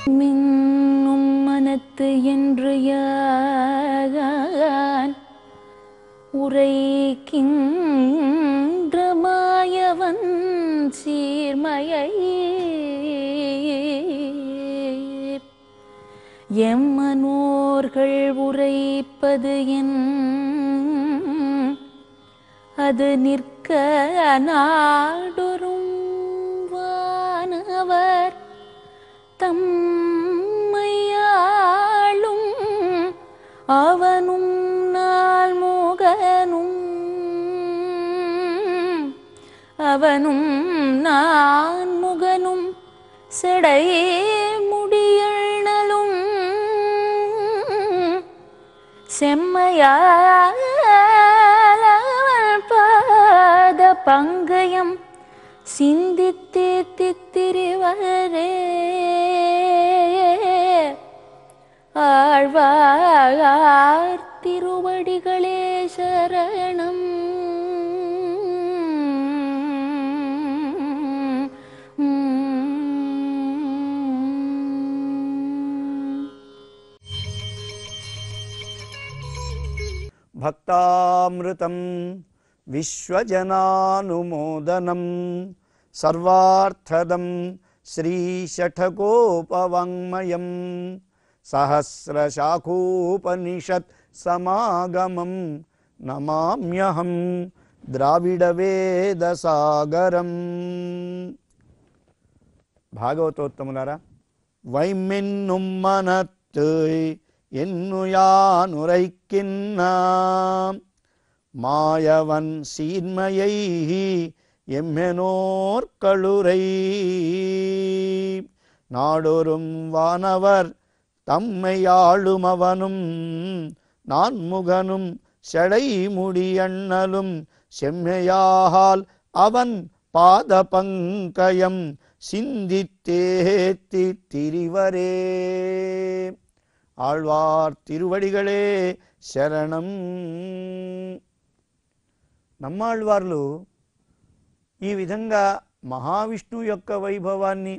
மின்னும் மனத்து என்று யான் உரைக்கின்ற மாயவன் சீர்மையை எம்மனோர்கள் உரைப்பது என் அது நிற்க நாடொரும் வானவர் தம்மையாளும் அவனும் நாள் முகனும் அவனும் நான் முகனும் செடை முடியண்ணலும் செம்மையால் பாத பங்கயம் சிந்தித்தே தித்திரிவரே ஆழ்வார் திருவடிகளே சரணம் భక్తామృతం విశ్వజనానుమోదనం సర్వార్థదం శ్రీశఠకోపవాङ्మయం సహస్రశాఖోపనిషత్ సమాగమం నమామ్యహం ద్రావిడవేదసాగరం భాగవతోత్తములారా வைமென்னும் மனத்து எண்ணுயானுரைக்கின்னாம் மாயவன் சீர்மையை எம்மெனோர் கழுரை நாடொரும் வானவர் தம்மை ஆளுமவனும் நான்முகனும் செடை முடியண்ணலும் செம்மையால் அவன் பாத பங்கயம் சிந்தித்தேத்தி திரிவரே ஆழ்வார் திருవడిகளே శరణం నమ్మాళ్వార్లు ఈ విధంగా మహావిష్ణువు యొక్క వైభవాన్ని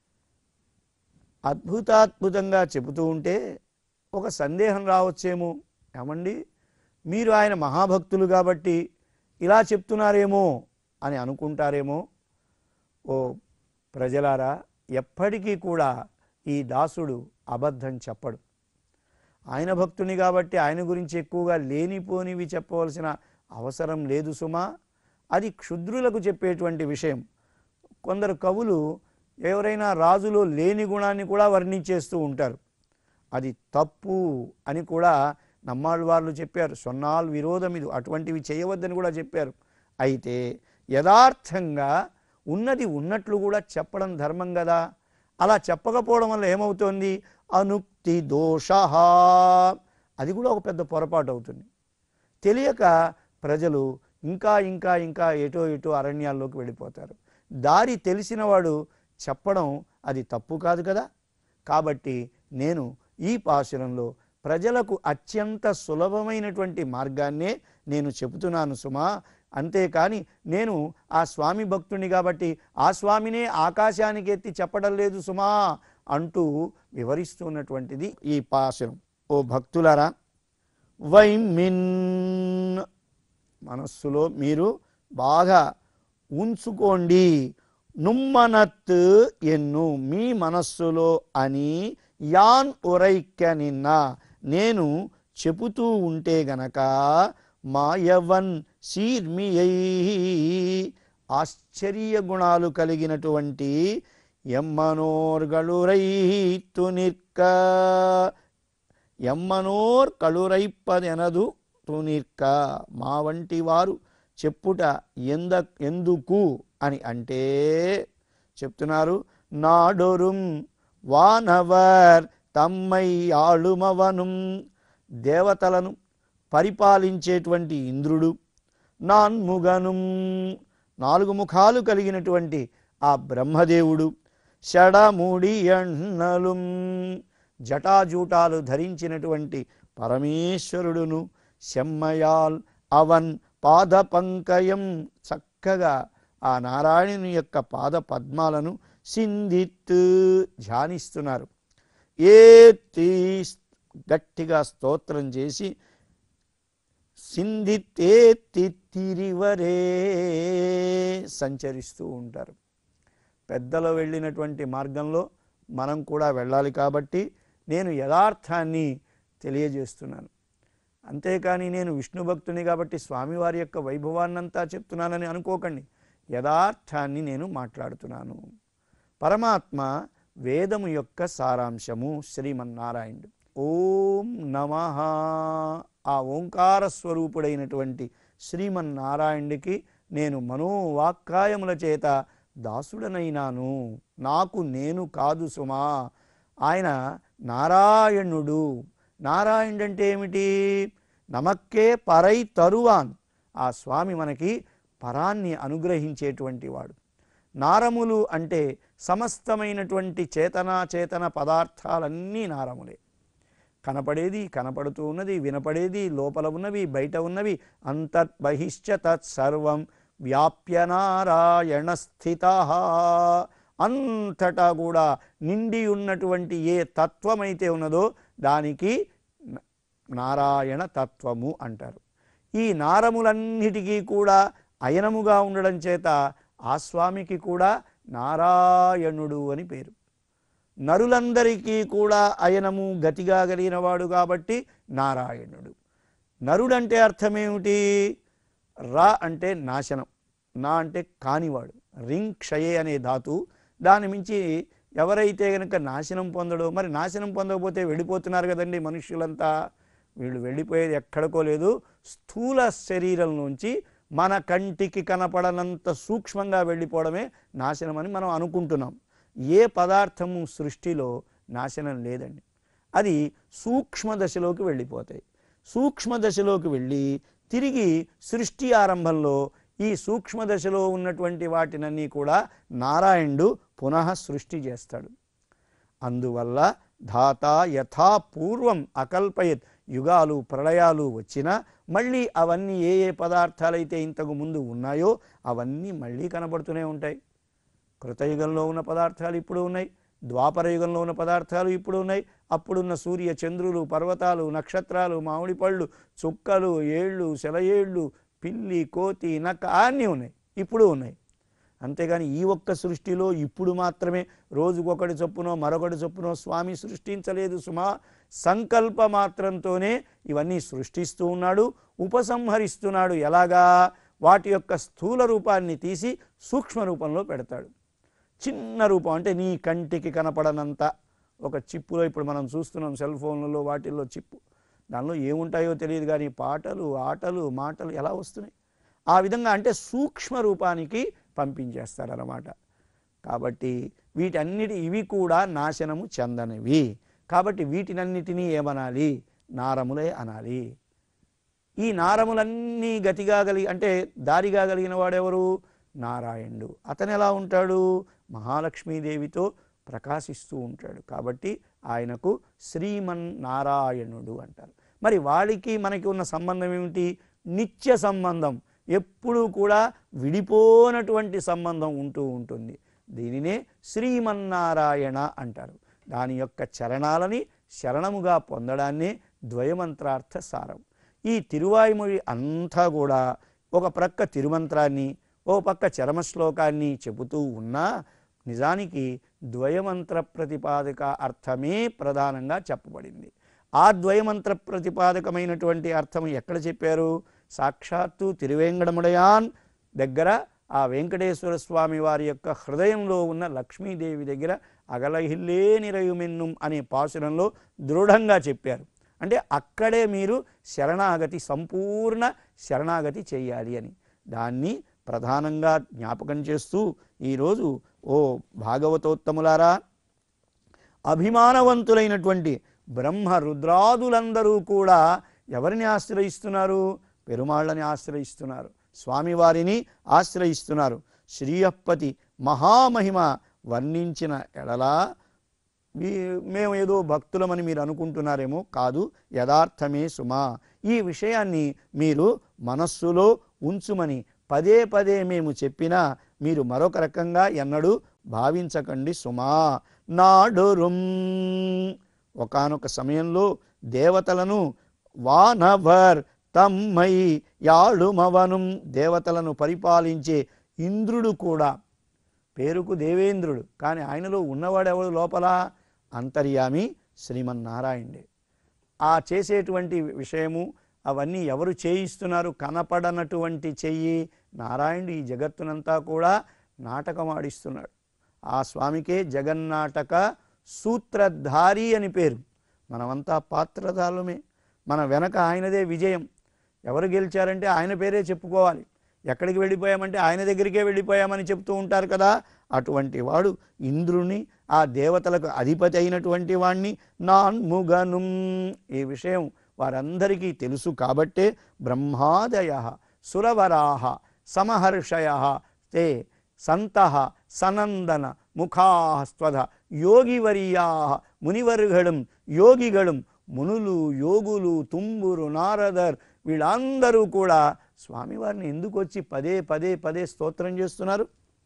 అద్భుతాద్భుతంగా చెబుతూ ఉంటే ఒక సందేహం రావచ్చేమో ఏమండి మీరు ఆయన మహాభక్తులు కాబట్టి ఇలా చెప్తున్నారేమో అని అనుకుంటారేమో ఓ ప్రజలారా ఎప్పటికీ కూడా ఈ దాసుడు అబద్ధం చెప్పడు ఆయన భక్తుని కాబట్టి ఆయన గురించి ఎక్కువగా లేనిపోనివి చెప్పవలసిన అవసరం లేదు సుమా అది క్షుద్రులకు చెప్పేటువంటి విషయం కొందరు కవులు ఎవరైనా రాజులో లేని గుణాన్ని కూడా వర్ణించేస్తూ ఉంటారు అది తప్పు అని కూడా నమ్మాళ్ళవార్లు చెప్పారు సొన్నాల్ విరోధం ఇది అటువంటివి చేయవద్దని కూడా చెప్పారు అయితే యథార్థంగా ఉన్నది ఉన్నట్లు కూడా చెప్పడం ధర్మం కదా అలా చెప్పకపోవడం వల్ల ఏమవుతోంది అనుక్తి దోష అది కూడా ఒక పెద్ద పొరపాటు అవుతుంది తెలియక ప్రజలు ఇంకా ఇంకా ఇంకా ఎటో ఎటో అరణ్యాల్లోకి వెళ్ళిపోతారు దారి తెలిసినవాడు చెప్పడం అది తప్పు కాదు కదా కాబట్టి నేను ఈ పాశురంలో ప్రజలకు అత్యంత సులభమైనటువంటి మార్గాన్నే నేను చెబుతున్నాను సుమా అంతేకాని నేను ఆ స్వామి భక్తుని కాబట్టి ఆ స్వామినే ఆకాశానికి ఎత్తి చెప్పడం లేదు సుమా అంటూ వివరిస్తున్నటువంటిది ఈ పాశురం ఓ భక్తులారా వైమిన్ మనస్సులో మీరు బాగా ఉంచుకోండి నుమ్మనత్ ఎన్ను మీ మనస్సులో అని యాన్ ఉరైక్య నిన్న నేను చెబుతూ ఉంటే గనక మాయవన్ శీర్మియై ఆశ్చర్య గుణాలు కలిగినటువంటి ఎమ్మనోర్గళురైతు నిற்க ఎమ్మనోర్ కళురైప్పదెనదు తునిర్క మా వంటి వారు చెప్పుట ఎంద ఎందుకు అని అంటే చెప్తున్నారు నాడొరుం వానవర్ తమ్మై ఆళుమవనుం దేవతలను పరిపాలించేటువంటి ఇంద్రుడు నాన్ముగనుం నాలుగు ముఖాలు కలిగినటువంటి ఆ బ్రహ్మదేవుడు షడముడి ఎన్నలుం జటాజూటాలు ధరించినటువంటి పరమేశ్వరుడును సెమ్మయాల్ అవన్ పాద పంకయం చక్కగా ఆ నారాయణుని యొక్క పాద పద్మాలను సింధిత్ ధ్యానిస్తున్నారు ఏత్తి గట్టిగా స్తోత్రం చేసి సింధితేత్తి తిరివరే సంచరిస్తూ ఉంటారు పెద్దలు వెళ్ళినటువంటి మార్గంలో మనం కూడా వెళ్ళాలి కాబట్టి నేను యథార్థాన్ని తెలియజేస్తున్నాను అంతేకాని నేను విష్ణు భక్తుని కాబట్టి స్వామివారి యొక్క వైభవాన్నంతా చెప్తున్నానని అనుకోకండి యథార్థాన్ని నేను మాట్లాడుతున్నాను పరమాత్మ వేదము యొక్క సారాంశము శ్రీమన్నారాయణుడు ఓం నమ ఆ ఓంకార స్వరూపుడైనటువంటి శ్రీమన్నారాయణుడికి నేను మనోవాక్కాయముల చేత దాసుడనైనాను నాకు నేను కాదు సుమా ఆయన నారాయణుడు నారాయణుడు అంటే ఏమిటి నమక్కే పరై తరువాన్ ఆ స్వామి మనకి పరాన్ని అనుగ్రహించేటువంటి వాడు నారములు అంటే సమస్తమైనటువంటి చేతనా చేతన పదార్థాలన్నీ నారములే కనపడేది కనపడుతూ ఉన్నది వినపడేది లోపల ఉన్నవి బయట ఉన్నవి అంతర్బహిశ్చ తత్సర్వం వ్యాప్య నారాయణ స్థిత అంతటా కూడా నిండి ఉన్నటువంటి ఏ తత్వమైతే ఉన్నదో దానికి న- నారాయణ తత్వము అంటారు ఈ నారములన్నిటికీ కూడా అయనముగా ఉండడం చేత ఆ స్వామికి కూడా నారాయణుడు అని పేరు నరులందరికీ కూడా అయనము గతిగా కలిగినవాడు కాబట్టి నారాయణుడు నరుడంటే అర్థమేమిటి రా అంటే నాశనం నా అంటే కానివాడు రింగ్ క్షయే అనే ధాతు దాని మించి ఎవరైతే గనక నాశనం పొందడో మరి నాశనం పొందకపోతే వెళ్ళిపోతున్నారు కదండి మనుష్యులంతా వీళ్ళు వెళ్ళిపోయేది ఎక్కడికో లేదు స్థూల శరీరం నుంచి మన కంటికి కనపడనంత సూక్ష్మంగా వెళ్ళిపోవడమే నాశనం అని మనం అనుకుంటున్నాం ఏ పదార్థము సృష్టిలో నాశనం లేదండి అది సూక్ష్మ దశలోకి వెళ్ళిపోతాయి సూక్ష్మ దశలోకి వెళ్ళి తిరిగి సృష్టి ఆరంభంలో ఈ సూక్ష్మ దశలో ఉన్నటువంటి వాటినన్నీ కూడా నారాయణుడు పునః సృష్టి చేస్తాడు అందువల్ల ధాత యథా పూర్వం అకల్పయత్ యుగాలు ప్రళయాలు వచ్చినా మళ్ళీ అవన్నీ ఏ ఏ పదార్థాలైతే ఇంతకు ముందు ఉన్నాయో అవన్నీ మళ్ళీ కనబడుతూనే ఉంటాయి కృతయుగంలో ఉన్న పదార్థాలు ఇప్పుడు ఉన్నాయి ద్వాపర యుగంలో ఉన్న పదార్థాలు ఇప్పుడు ఉన్నాయి అప్పుడున్న సూర్య చంద్రులు పర్వతాలు నక్షత్రాలు మామిడి పళ్ళు చుక్కలు ఏళ్ళు సెలయేళ్ళు పిల్లి కోతి నక్క అన్నీ ఉన్నాయి ఇప్పుడు ఉన్నాయి అంతేగాని ఈ ఒక్క సృష్టిలో ఇప్పుడు మాత్రమే రోజుకొకటి చొప్పునో మరొకటి చొప్పునో స్వామి సృష్టించలేదు సుమా సంకల్ప మాత్రంతోనే ఇవన్నీ సృష్టిస్తూ ఉన్నాడు ఉపసంహరిస్తున్నాడు ఎలాగా వాటి యొక్క స్థూల రూపాన్ని తీసి సూక్ష్మ రూపంలో పెడతాడు చిన్న రూపం అంటే నీ కంటికి కనపడనంత ఒక చిప్పులో ఇప్పుడు మనం చూస్తున్నాం సెల్ ఫోన్లలో వాటిల్లో చిప్పు దానిలో ఏముంటాయో తెలియదు కానీ పాటలు ఆటలు మాటలు ఎలా వస్తున్నాయి ఆ విధంగా అంటే సూక్ష్మ రూపానికి పంపించేస్తారన్నమాట కాబట్టి వీటన్నిటి ఇవి కూడా నాశనము చెందనివి కాబట్టి వీటినన్నిటినీ ఏమనాలి నారములే అనాలి ఈ నారములన్నీ గతిగా కలిగి అంటే దారిగా కలిగిన వాడెవరు నారాయణుడు అతను ఎలా ఉంటాడు మహాలక్ష్మీదేవితో ప్రకాశిస్తూ ఉంటాడు కాబట్టి ఆయనకు శ్రీమన్నారాయణుడు అంటారు మరి వాడికి మనకి ఉన్న సంబంధం ఏమిటి నిత్య సంబంధం ఎప్పుడూ కూడా విడిపోనటువంటి సంబంధం ఉంటూ ఉంటుంది దీనినే శ్రీమన్నారాయణ అంటారు దాని యొక్క చరణాలని శరణముగా పొందడాన్నే ద్వయమంత్రార్థ సారం ఈ తిరువాయుమొഴി అంతా కూడా ఒక ప్రక్క తిరుమంత్రాన్ని ఓ పక్క చరమ శ్లోకాన్ని చెబుతూ ఉన్నా నిజానికి ద్వయమంత్ర ప్రతిపాదక అర్థమే ప్రధానంగా చెప్పబడింది ఆ ద్వయమంత్ర ప్రతిపాదకమైనటువంటి అర్థం ఎక్కడ చెప్పారు సాక్షాత్తు తిరువేంగడముడయాన్ దగ్గర ఆ వెంకటేశ్వర స్వామి వారి యొక్క హృదయంలో ఉన్న లక్ష్మీదేవి దగ్గర అగలహిల్లే నిరయుమెన్నుం అనే పాసురంలో దృఢంగా చెప్పారు అంటే అక్కడే మీరు శరణాగతి సంపూర్ణ శరణాగతి చేయాలి అని దాన్ని ప్రధానంగా జ్ఞాపకం చేస్తూ ఈరోజు ఓ భాగవతోత్తములారా అభిమానవంతులైనటువంటి బ్రహ్మ రుద్రాదులందరూ కూడా ఎవరిని ఆశ్రయిస్తున్నారు పెరుమాళ్ళని ఆశ్రయిస్తున్నారు స్వామివారిని ఆశ్రయిస్తున్నారు శ్రీయప్పతి మహామహిమ వర్ణించిన ఎడలా మీ- మేము ఏదో భక్తులమని మీరు అనుకుంటున్నారేమో కాదు యథార్థమే సుమా ఈ విషయాన్ని మీరు మనస్సులో ఉంచుమని పదే పదే మేము చెప్పినా మీరు మరొక రకంగా ఎన్నడూ భావించకండి సుమా నాడురుం ఒకానొక సమయంలో దేవతలను వానవర్ తమ్మై యాళుమవనం దేవతలను పరిపాలించే ఇంద్రుడు కూడా పేరుకు దేవేంద్రుడు కానీ ఆయనలో ఉన్నవాడెవడు లోపల అంతర్యామి శ్రీమన్నారాయణుడే ఆ చేసేటువంటి విషయము అవన్నీ ఎవరు చేయిస్తున్నారు కనపడనటువంటి చెయ్యి నారాయణుడు ఈ జగత్తునంతా కూడా నాటకం ఆడిస్తున్నాడు ఆ స్వామికే జగన్నాటక సూత్రధారి అని పేరు మనమంతా పాత్రధారులమే మన వెనక ఆయనదే విజయం ఎవరు గెలిచారంటే ఆయన పేరే చెప్పుకోవాలి ఎక్కడికి వెళ్ళిపోయామంటే ఆయన దగ్గరికే వెళ్ళిపోయామని చెప్తూ ఉంటారు కదా అటువంటి వాడు ఇంద్రుని ఆ దేవతలకు అధిపతి అయినటువంటి వాణ్ణి నాన్ముగను ఈ విషయం వారందరికీ తెలుసు కాబట్టే బ్రహ్మాదయ సురవరాహ సమహర్షయ తే సంత సనందన ముఖాస్వధ యోగివర్యా మునివర్గళం యోగిగళం మునులు యోగులు తుంబురు నారదర్ వీళ్ళందరూ కూడా స్వామివారిని ఎందుకు వచ్చి పదే పదే పదే స్తోత్రం చేస్తున్నారు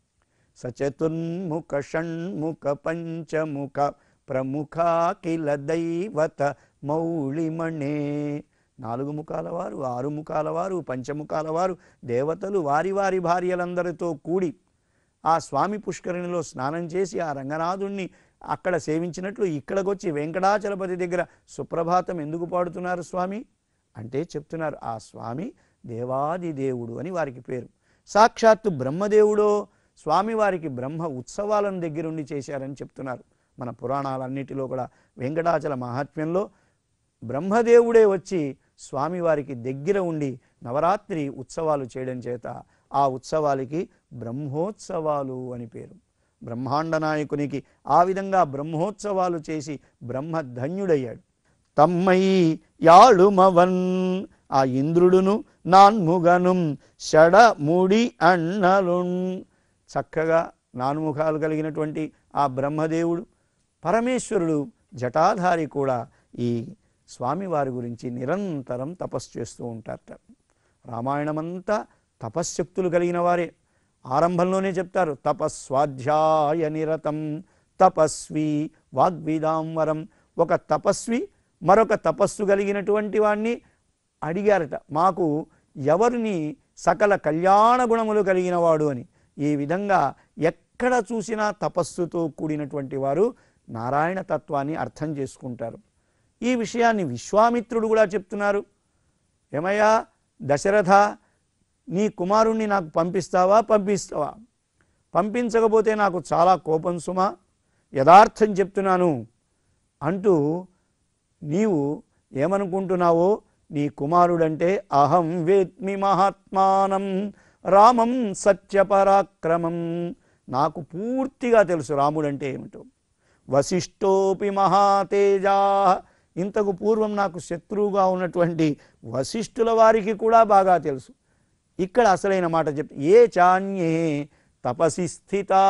సచతుర్ముఖ షణ్ముఖ పంచముఖ ప్రముఖ కిల దైవత మౌళిమణే నాలుగు ముఖాల వారు ఆరు ముఖాల వారు పంచముఖాల వారు దేవతలు వారి వారి భార్యలందరితో కూడి ఆ స్వామి పుష్కరిణిలో స్నానం చేసి ఆ రంగనాథుణ్ణి అక్కడ సేవించినట్లు ఇక్కడికి వచ్చి వెంకటాచలపతి దగ్గర సుప్రభాతం ఎందుకు పాడుతున్నారు స్వామి అంటే చెప్తున్నారు ఆ స్వామి దేవాది దేవుడు అని వారికి పేరు సాక్షాత్తు బ్రహ్మదేవుడో స్వామి వారికి బ్రహ్మ ఉత్సవాలను దగ్గరుండి చేశారని చెప్తున్నారు మన పురాణాలన్నిటిలో కూడా వెంకటాచల మహాత్మ్యంలో బ్రహ్మదేవుడే వచ్చి స్వామివారికి దగ్గర ఉండి నవరాత్రి ఉత్సవాలు చేయడం చేత ఆ ఉత్సవాలకి బ్రహ్మోత్సవాలు అని పేరు బ్రహ్మాండ నాయకునికి ఆ విధంగా బ్రహ్మోత్సవాలు చేసి బ్రహ్మధన్యుడయ్యాడు తమ్మై యాళుమవన్ ఆ ఇంద్రుడును నాన్ముగనుం షడముడి అన్నలున్ చక్కగా నాన్ముఖాలు కలిగినటువంటి ఆ బ్రహ్మదేవుడు పరమేశ్వరుడు జటాధారి కూడా ఈ స్వామివారి గురించి నిరంతరం తపస్సు చేస్తూ ఉంటారట రామాయణమంతా తపశ్శక్తులు కలిగిన వారే ఆరంభంలోనే చెప్తారు తపస్వాధ్యాయ నిరతం తపస్వి వాగ్విదాంవరం ఒక తపస్వి మరొక తపస్సు కలిగినటువంటి వాణ్ణి అడిగారట మాకు ఎవరిని సకల కళ్యాణ గుణములు కలిగిన వాడు అని ఈ విధంగా ఎక్కడ చూసినా తపస్సుతో కూడినటువంటి వారు నారాయణ తత్వాన్ని అర్థం చేసుకుంటారు ఈ విషయాన్ని విశ్వామిత్రుడు కూడా చెప్తున్నారు ఏమయ్యా దశరథ నీ కుమారుణ్ణి నాకు పంపిస్తావా పంపిస్తావా పంపించకపోతే నాకు చాలా కోపం సుమా యథార్థం చెప్తున్నాను అంటూ నీవు ఏమనుకుంటున్నావో నీ కుమారుడంటే అహం వేత్మి మహాత్మానం రామం సత్యపరాక్రమం నాకు పూర్తిగా తెలుసు రాముడంటే ఏమిటో వశిష్ఠోపి మహాతేజా ఇంతకు పూర్వం నాకు శత్రువుగా ఉన్నటువంటి వశిష్ఠుల వారికి కూడా బాగా తెలుసు ఇక్కడ అసలైన మాట చెప్తే ఏ చాన్యే తపసి స్థితా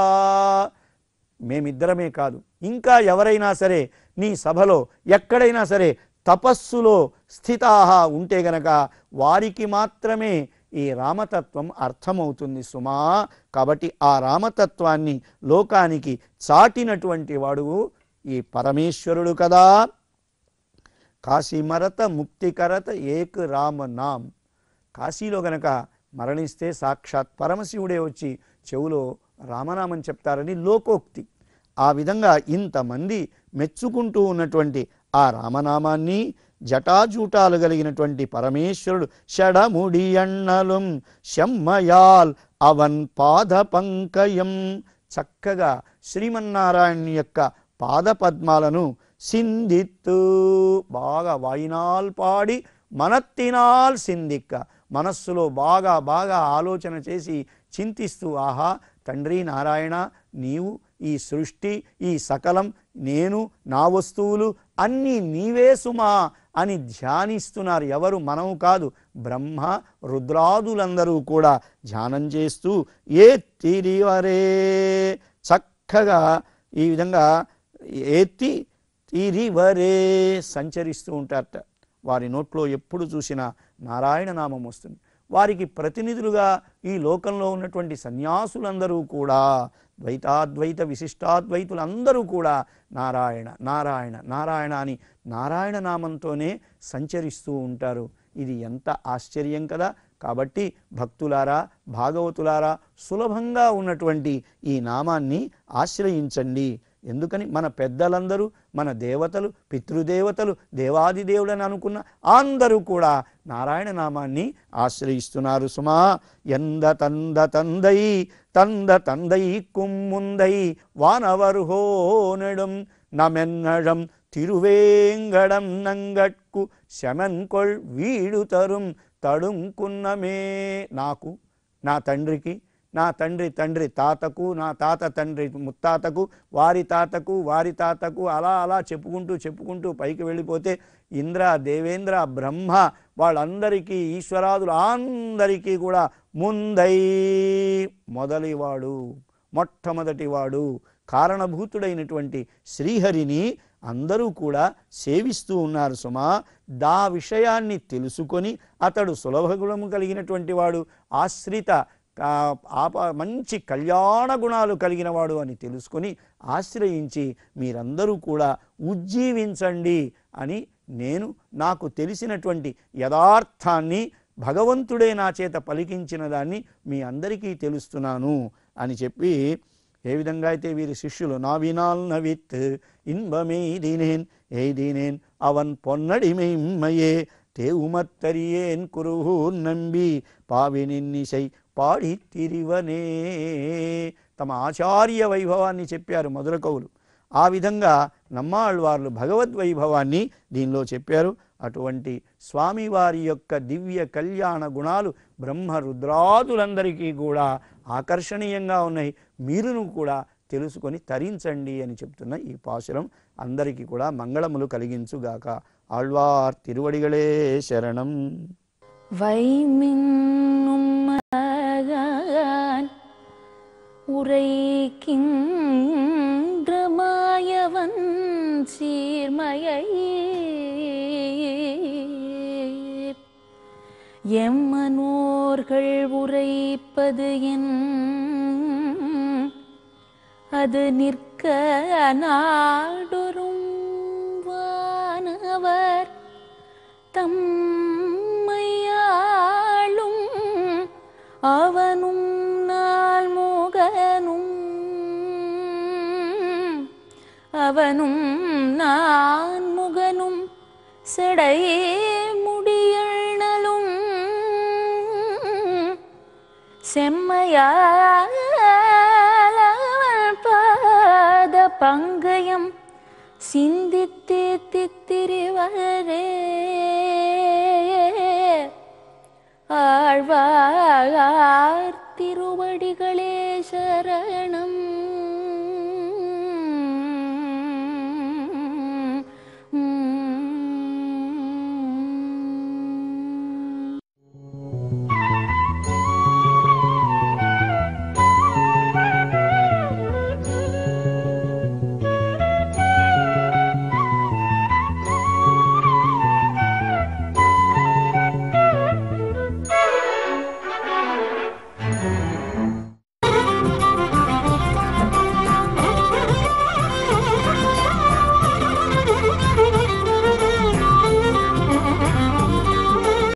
మేమిద్దరమే కాదు ఇంకా ఎవరైనా సరే నీ సభలో ఎక్కడైనా సరే తపస్సులో స్థితాహ ఉంటే గనక వారికి మాత్రమే ఈ రామతత్వం అర్థమవుతుంది సుమా కాబట్టి ఆ రామతత్వాన్ని లోకానికి చాటినటువంటి వాడు ఈ పరమేశ్వరుడు కదా కాశీమరత ముక్తికరత ఏక్ రామ నామ్ కాశీలో గనక మరణిస్తే సాక్షాత్ పరమశివుడే వచ్చి చెవులో రామనామం చెప్తారని లోకోక్తి ఆ విధంగా ఇంతమంది మెచ్చుకుంటూ ఉన్నటువంటి ఆ రామనామాన్ని జటాజూటాలు కలిగినటువంటి పరమేశ్వరుడు షడముడి అన్నలం షమ్మయాల్ అవన్ పాద పంకయం చక్కగా శ్రీమన్నారాయణ యొక్క పాదపద్మాలను సిందిత్తు బాగా వాయినాల్ పాడి మనత్తినాల్ సిందిక్క మనస్సులో బాగా బాగా ఆలోచన చేసి చింతిస్తూ ఆహా తండ్రి నారాయణ నీవు ఈ సృష్టి ఈ సకలం నేను నా వస్తువులు అన్నీ నీవే సుమా అని ధ్యానిస్తున్నారు ఎవరు మనం కాదు బ్రహ్మ రుద్రాదులందరూ కూడా ధ్యానం చేస్తూ ఏ తిరివరే చక్కగా ఈ విధంగా ఎత్తి తిరివరే సంచరిస్తూ ఉంటారట వారి నోట్లో ఎప్పుడు చూసినా నారాయణ నామం వస్తుంది వారికి ప్రతినిధులుగా ఈ లోకంలో ఉన్నటువంటి సన్యాసులందరూ కూడా ద్వైతాద్వైత విశిష్టాద్వైతులందరూ కూడా నారాయణ నారాయణ నారాయణ అని నారాయణ నామంతోనే సంచరిస్తూ ఉంటారు ఇది ఎంత ఆశ్చర్యం కదా కాబట్టి భక్తులారా భాగవతులారా సులభంగా ఉన్నటువంటి ఈ నామాన్ని ఆశ్రయించండి ఎందుకని మన పెద్దలందరూ మన దేవతలు పితృదేవతలు దేవాదిదేవులని అనుకున్న అందరూ కూడా నారాయణ నామాన్ని ఆశ్రయిస్తున్నారు సుమా ఎంద తంద తందై తంద తందై కుమ్ముందై వానవర్హో నెడుం నమెన్నడం తిరువేంగడం నంగట్కు శమన్కొள் వీడు తరుం తడుంకున్నమే నాకు నా తండ్రికి నా తండ్రి తండ్రి తాతకు నా తాత తండ్రి ముత్తాతకు వారి తాతకు వారి తాతకు అలా అలా చెప్పుకుంటూ చెప్పుకుంటూ పైకి వెళ్ళిపోతే ఇంద్ర దేవేంద్ర బ్రహ్మ వాళ్ళందరికీ ఈశ్వరాదులు అందరికీ కూడా ముందై మొదలివాడు మొట్టమొదటివాడు కారణభూతుడైనటువంటి శ్రీహరిని అందరూ కూడా సేవిస్తూ ఉన్నారు సుమా దా విషయాన్ని తెలుసుకొని అతడు సులభగుణము కలిగినటువంటి వాడు ఆశ్రిత ఆ, ఆప మంచి కళ్యాణ గుణాలు కలిగిన వాడు అని తెలుసుకొని ఆశ్రయించి మీరందరూ కూడా ఉజ్జీవించండి అని నేను నాకు తెలిసినటువంటి యథార్థాన్ని భగవంతుడే నా చేత పలికించిన దాన్ని మీ అందరికీ తెలుస్తున్నాను అని చెప్పి ఏ విధంగా అయితే వీరి శిష్యులు నావినాల్ నవిత్ ఇన్బమెய்தினேன் எய்தினேன் அவன் பொன்னடிமைம்மையே தேவுமத்தறியேன் குருகூர் நம்பி పావినిన్నిశై పాడి తిరివనే తమ ఆచార్య వైభవాన్ని చెప్పారు మధుర కవులు ఆ విధంగా నమ్మాళ్ళవార్లు భగవద్వైభవాన్ని దీనిలో చెప్పారు అటువంటి స్వామివారి యొక్క దివ్య కళ్యాణ గుణాలు బ్రహ్మ రుద్రాదులందరికీ కూడా ఆకర్షణీయంగా ఉన్నాయి మీరును కూడా తెలుసుకొని తరించండి అని చెప్తున్న ఈ పాశురం అందరికీ కూడా మంగళములు కలిగించుగాక ఆళ్వార్ తిరువడిగళే శరణం வைமின்னும் மகான் உரைக்கின்ற மாயவன் சீர்மையை எம்மனோர்கள் உரைப்பது என் அது நிற்க நாடொரும் வானவர் தம்மையாளும் அவனும் நாள் முகனும் அவனும் நான் முகனும் செடை முடியணலும் செம்மையால் பாத பங்கயம் சிந்தித்தே தித்திரிவரே ஆழ்வார் திருவடிகளே சரணம்